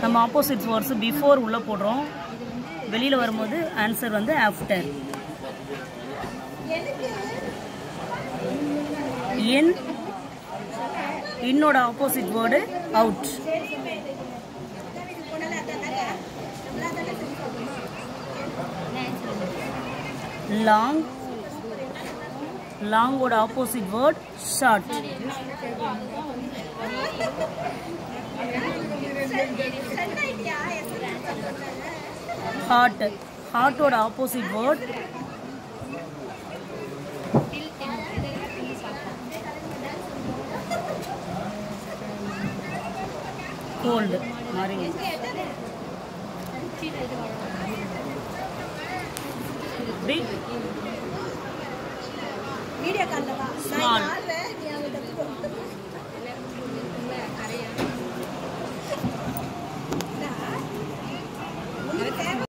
நம்ம opposite words before உள்ளே போடுறோம் வெளியில் வரும்போது ஆன்சர் வந்து ஆஃப்டர் என் இன்னோட ஆப்போசிட் வேர்டு அவுட் லாங் லாங்கோட ஆப்போசிட் வேர்ட் ஷார்ட் ஹார்ட் ஹார்ட்டோட ஆப்போசிட் வேர்ட் கோல்டு மாதிரி பிக் வீடியோ காலில் வா ஸ்மால்